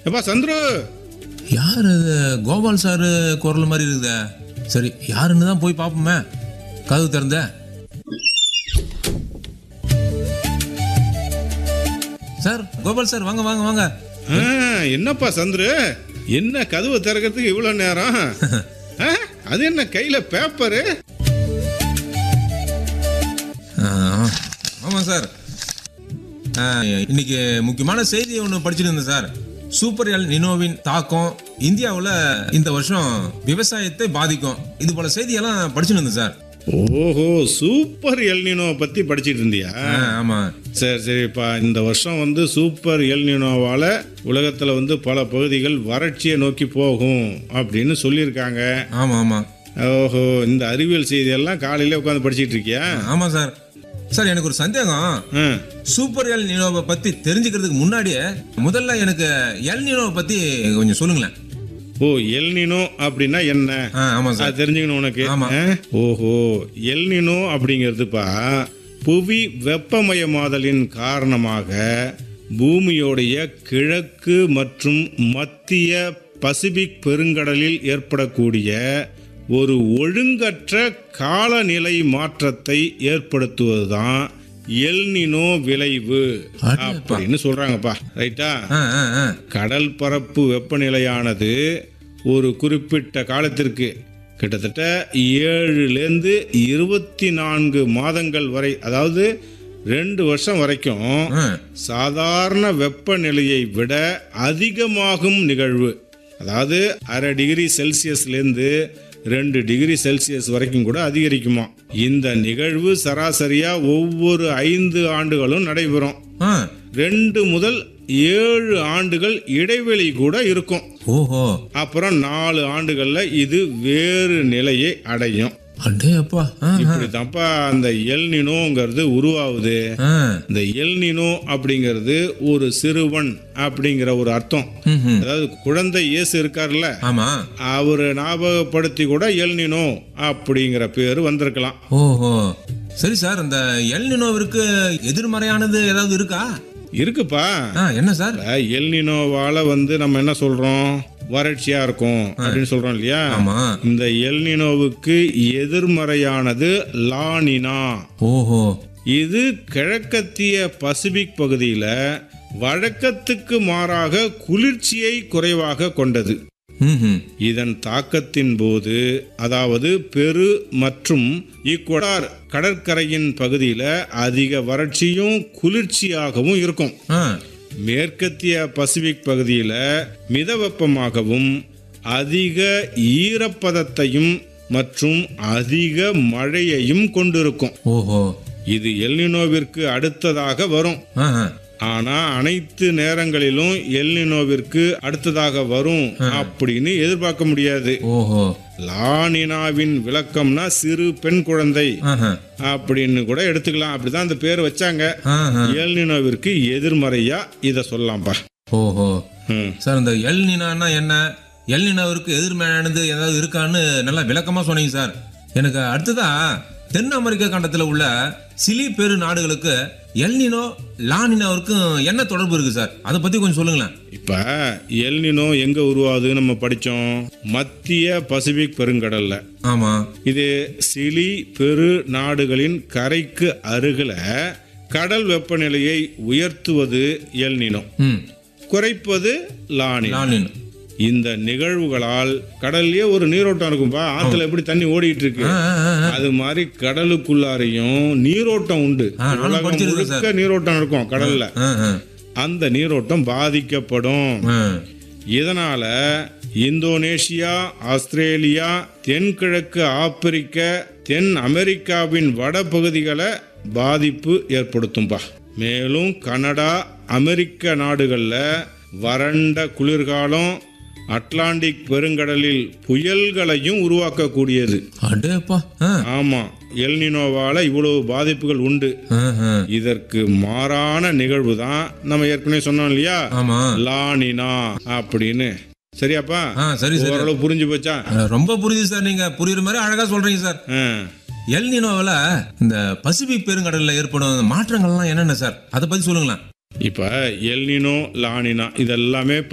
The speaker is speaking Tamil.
எப்பா சந்துரு யார் அது கோபால் சார் குரல் மாதிரி இருக்குதே சரி யாருன்னு தான் போய் பார்ப்போமே கதவு திறந்த சார் கோபால் சார் வாங்க வாங்க வாங்க ஆ, என்னப்பா சந்துரு என்ன கதவை திறக்கிறதுக்கு இவ்வளோ நேரம் ஆ, அது என்ன கையில பேப்பரு ஆ, ஆமாம் சார் ஆ, இன்னைக்கு முக்கியமான செய்தி ஒன்று படிச்சுட்டு இருந்தேன் சார் சூப்பர் எல் நினோவின் தாக்கம் இந்தியாவில் இந்த வருஷம் விவசாயத்தை பாதிக்கும் இது போல செய்தியெல்லாம் படிச்சுட்டு இருந்தேன் சார் ஓஹோ சூப்பர் எல்னினோ பத்தி படிச்சிட்டு இருந்தியா ஆ, ஆமாம் சரி சரிப்பா இந்த வருஷம் வந்து சூப்பர் எல்னினோவால உலகத்துல வந்து பல பகுதிகள் வறட்சியை நோக்கி போகும் அப்படின்னு சொல்லியிருக்காங்க ஆமாம் ஆமாம் ஓஹோ இந்த அறிவியல் செய்தியெல்லாம் காலையில உட்காந்து படிச்சிட்டு இருக்கியா ஆமாம் சார் சார் எனக்கு ஒரு சந்தேகம் ஆ, சூப்பர் எல் நினோவை பத்தி தெரிஞ்சுக்கிறதுக்கு முன்னாடியே முதல்ல எனக்கு எல் நினோவை பத்தி கொஞ்சம் சொல்லுங்களேன் ஓ எல்னினோ அப்படின்னா என்ன ஆ ஆமாம் சார் அது தெரிஞ்சுக்கணும் உனக்கு ஆமா. ஆ? ஓஹோ எல்னினோ அப்படிங்கிறதுப்பா புவி வெப்பமயமாதலின் காரணமாக பூமியோடைய கிழக்கு மற்றும் மத்திய பசிபிக் பெருங்கடலில் ஏற்படக்கூடிய ஒரு ஒழுங்கற்ற காலநிலை மாற்றத்தை ஏற்படுத்துவதுதான் எல்னினோ விளைவு அடேப்பா. அப்படின்னு சொல்றாங்கப்பா ரைட்டா ஆ ஆ ஆ கடல் பரப்பு வெப்பநிலையானது ஒரு குறிப்பிட்ட காலத்திற்கு கிட்டத்தட்ட ஏழுலேருந்து இருபத்தி நான்கு மாதங்கள் வரை அதாவது ரெண்டு வருஷம் வரைக்கும் ஆ சாதாரண வெப்பநிலையை விட அதிகமாகும் நிகழ்வு அதாவது அரை டிகிரி செல்சியஸ்லேருந்து ரெண்டு டிகிரி செல்சியஸ் வரைக்கும் கூட அதிகரிக்குமா இந்த நிகழ்வு சராசரியா ஒவ்வொரு ஐந்து ஆண்டுகளும் நடைபெறும் ஆ ரெண்டு முதல் ஏழு ஆண்டுகள் இடைவெளி கூட இருக்கும் ஓஹோ அப்புறம் நாலு ஆண்டுகள்ல இது வேறு நிலையை அடையும் அடே அப்பா ஆ இப்படித்தான்ப்பா அந்த எல்னினோங்கிறது உருவாகுது ஆ இந்த எல்னினோ அப்படிங்கிறது ஒரு சிறுவன் அப்படிங்கிற ஒரு அர்த்தம் ம் ம். அதாவது குழந்தை இயேசு இருக்கார்ல ஆமா அவரை ஞாபகப்படுத்தி கூட எல்னினோ அப்படிங்கிற பேர் வந்திருக்கலாம் ஓஹோ சரி சார் இந்த எல் நினோவிற்கு எதிர்மறையானது ஏதாவது இருக்கா இருக்குப்பா ஆ என்ன சார் இப்ப எல்னினோவால வந்து நம்ம என்ன சொல்றோம் வறட்சியா இருக்கும் அப்படின்னு சொல்றோம் இல்லையா ஆமா இந்த எல்னினோவுக்கு எதிர்மறையானது லானினா ஓஹோ இது கிழக்கத்திய பசிபிக் பகுதியில வழக்கத்துக்கு மாறாக குளிர்ச்சியை குறைவாக கொண்டது ம் ம் இதன் தாக்கத்தின் போது அதாவது பெரு மற்றும் ஈக்குவடார் கடற்கரையின் பகுதியில அதிக வறட்சியும் குளிர்ச்சியாகவும் இருக்கும் ஆ மேற்கத்திய பசிபிக் பகுதியில் மிதவெப்பமாகவும் அதிக ஈரப்பதத்தையும் மற்றும் அதிக மழையையும் கொண்டிருக்கும் ஓஹோ இது எல்னினோவிற்கு அடுத்ததாக வரும் ஆ ஆ. ஆனா அனைத்து நேரங்களிலும் எல்னினோவிற்கு அடுத்ததாக வரும் அப்படின்னு எதிர்பார்க்க முடியாது ஓஹோ லானினாவின் விளக்கம்னா சிறு பெண் குழந்தை ஆஹா. அப்படின்னு கூட எடுத்துக்கலாம் அப்படிதான் அந்த பேர் வச்சாங்க ஆஹா. எல்னினோவிற்கு எதிர்மறையா இதை சொல்லலாம்ப்பா ஓஹோ ம் சார் இந்த எல் நினான்னா என்ன எல் நினாவிற்கு எதிர்மறையானது ஏதாவது இருக்கான்னு நல்லா விளக்கமா சொன்னீங்க சார் எனக்கு அடுத்ததா தென் அமெரிக்க கண்டத்தில் உள்ள சிலி பெரு நாடுகளுக்கு எல் நினோ லா நினோவிற்கும் என்ன தொடர்பு இருக்கு சார் அதை பத்தி கொஞ்சம் சொல்லுங்களேன் இப்ப எல்னினோ எங்க உருவாகுதுன்னு நம்ம படிச்சோம் மத்திய பசிபிக் பெருங்கடல்ல ஆமா இது சிலி பெரு நாடுகளின் கரைக்கு அருகில கடல் வெப்பநிலையை உயர்த்துவது எல்னினோ ம் குறைப்பது லானி லா நினோ இந்த நிகழ்வுகளால் கடல்லயே ஒரு நீரோட்டம் இருக்கும்பா ஆத்துல எப்படி தண்ணி ஓடிட்டு இருக்கு ஆ, ஆ, ஆ. அது மாதிரி கடலுக்குள்ளாரையும் நீரோட்டம் உண்டு ஆ, நானும் உலகம் படிச்சிருக்கேன் முழுக்க நீரோட்டம் இருக்கும் கடல்ல ஆ, ஆ, அந்த நீரோட்டம் பாதிக்கப்படும் ஆ. இதனால இந்தோனேஷியா ஆஸ்திரேலியா தென்கிழக்கு ஆப்பிரிக்க தென் அமெரிக்காவின் வடபகுதிகளை பாதிப்பு ஏற்படுத்தும்பா மேலும் கனடா அமெரிக்க நாடுகளில் வறண்ட குளிர்காலம் அட்லாண்டிக் பெருங்கடலில் புயல்களையும் உருவாக்கக்கூடியது அடேப்பா ஆ, ஆமா எல்னினோவால இவ்வளவு பாதிப்புகள் உண்டு ஆ, ஆ. இதற்கு மாறான நிகழ்வு தான் நம்ம ஏற்கனவே சொன்னோம் இல்லையா ஆமா லானினா அப்படின்னு சரியாப்பா ஆ சரி சரி ஓரளவு புரிஞ்சு போச்சா அஹ், ரொம்ப புரியுது சார் நீங்க புரியுற மாதிரி அழகா சொல்றீங்க சார் ஆ. எல் நினோவில் இந்த பசிபிக் பெருங்கடல்ல ஏற்படும் மாற்றங்கள்லாம் என்னென்ன சார் அதை பத்தி சொல்லுங்களேன் இப்ப எல்னினோ லானினா இதெல்லாமே